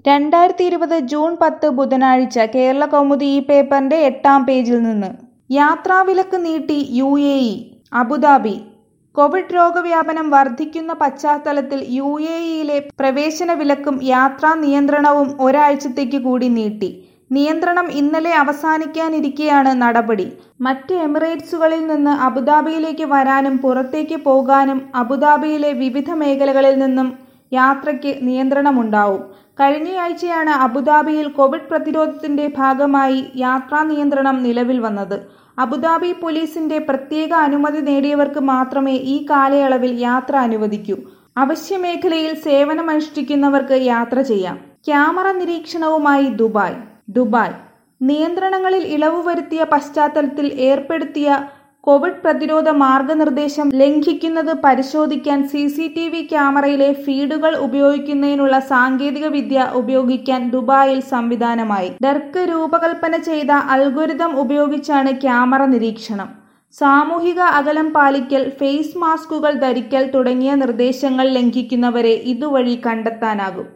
രണ്ടായിരത്തി ഇരുപത് ജൂൺ പത്ത് ബുധനാഴ്ച കേരള കൗമുദി ഈ പേപ്പറിന്റെ എട്ടാം പേജിൽ നിന്ന് യാത്രാവിലക്ക് നീട്ടി U A E Abu Dhabi covid രോഗവ്യാപനം വർദ്ധിക്കുന്ന പശ്ചാത്തലത്തിൽ യു എ ഇയിലെ പ്രവേശന വിലക്കും യാത്രാ നിയന്ത്രണവും ഒരാഴ്ചത്തേക്ക് കൂടി നീട്ടി നിയന്ത്രണം ഇന്നലെ അവസാനിക്കാനിരിക്കെയാണ് നടപടി മറ്റ് എമിറേറ്റ്സുകളിൽ നിന്ന് അബുദാബിയിലേക്ക് വരാനും പുറത്തേക്ക് പോകാനും അബുദാബിയിലെ വിവിധ മേഖലകളിൽ നിന്നും യാത്രയ്ക്ക് നിയന്ത്രണമുണ്ടാവും കഴിഞ്ഞയാഴ്ചയാണ് അബുദാബിയിൽ കോവിഡ് പ്രതിരോധത്തിന്റെ ഭാഗമായി യാത്രാ നിയന്ത്രണം നിലവിൽ വന്നത് അബുദാബി പോലീസിന്റെ പ്രത്യേക അനുമതി നേടിയവർക്ക് മാത്രമേ ഈ കാലയളവിൽ യാത്ര അനുവദിക്കൂ അവശ്യമേഖലയിൽ സേവനമനുഷ്ഠിക്കുന്നവർക്ക് യാത്ര ചെയ്യാം ക്യാമറ നിരീക്ഷണവുമായി ദുബായ് ദുബായ് നിയന്ത്രണങ്ങളിൽ ഇളവ് വരുത്തിയ പശ്ചാത്തലത്തിൽ ഏർപ്പെടുത്തിയ കോവിഡ് പ്രതിരോധ മാർഗനിർദ്ദേശം ലംഘിക്കുന്നത് പരിശോധിക്കാൻ സി സി ടി വി ക്യാമറയിലെ ഫീഡുകൾ ഉപയോഗിക്കുന്നതിനുള്ള സാങ്കേതിക വിദ്യ ഉപയോഗിക്കാൻ ദുബായിൽ സംവിധാനമായി ഡർക്ക് രൂപകൽപ്പന ചെയ്ത അൽഗോരിതം ഉപയോഗിച്ചാണ് ക്യാമറ നിരീക്ഷണം സാമൂഹിക അകലം പാലിക്കൽ ഫേസ് മാസ്കുകൾ ധരിക്കൽ തുടങ്ങിയ നിർദ്ദേശങ്ങൾ ലംഘിക്കുന്നവരെ ഇതുവഴി കണ്ടെത്താനാകും